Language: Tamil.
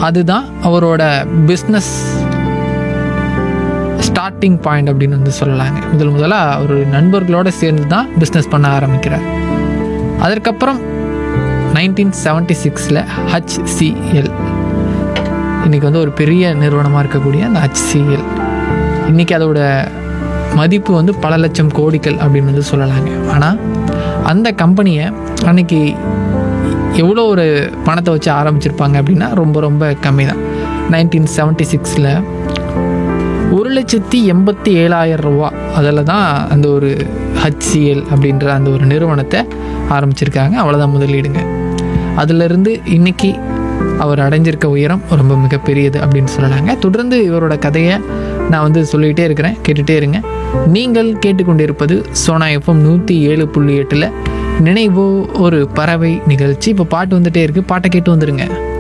அதுதான் அவரோட பிஸ்னஸ் ஸ்டார்டிங் பாயிண்ட் அப்படின்னு வந்து சொல்லலாங்க முதல் முதலாக அவர் நண்பர்களோடு சேர்ந்து தான் பிஸ்னஸ் பண்ண ஆரம்பிக்கிறார் அதற்கப்புறம் நைன்டீன் செவன்ட்டி சிக்ஸில் ஹச்சிஎல் இன்றைக்கி வந்து ஒரு பெரிய நிறுவனமாக இருக்கக்கூடிய அந்த ஹச்சிஎல் இன்றைக்கி அதோட மதிப்பு வந்து பல லட்சம் கோடிகள் அப்படின்னு வந்து சொல்லலாங்க ஆனால் அந்த கம்பெனியை அன்னைக்கு எவ்வளோ ஒரு பணத்தை வச்சு ஆரம்பிச்சிருப்பாங்க அப்படின்னா ரொம்ப ரொம்ப கம்மி தான் நைன்டீன் செவன்ட்டி சிக்ஸில் ஒரு லட்சத்தி எண்பத்தி ஏழாயிரம் ரூபா அதில் தான் அந்த ஒரு ஹச்சிஎல் அப்படின்ற அந்த ஒரு நிறுவனத்தை ஆரம்பிச்சிருக்காங்க அவ்வளோதான் முதலீடுங்க அதிலிருந்து இன்னைக்கு அவர் அடைஞ்சிருக்க உயரம் ரொம்ப மிகப்பெரியது அப்படின்னு சொல்லலாங்க தொடர்ந்து இவரோட கதையை நான் வந்து சொல்லிகிட்டே இருக்கிறேன் கேட்டுகிட்டே இருங்க நீங்கள் கேட்டுக்கொண்டிருப்பது சோனா எஃப்எம் நூற்றி ஏழு புள்ளி எட்டில் நினைவோ ஒரு பறவை நிகழ்ச்சி இப்போ பாட்டு வந்துட்டே இருக்குது பாட்டை கேட்டு வந்துடுங்க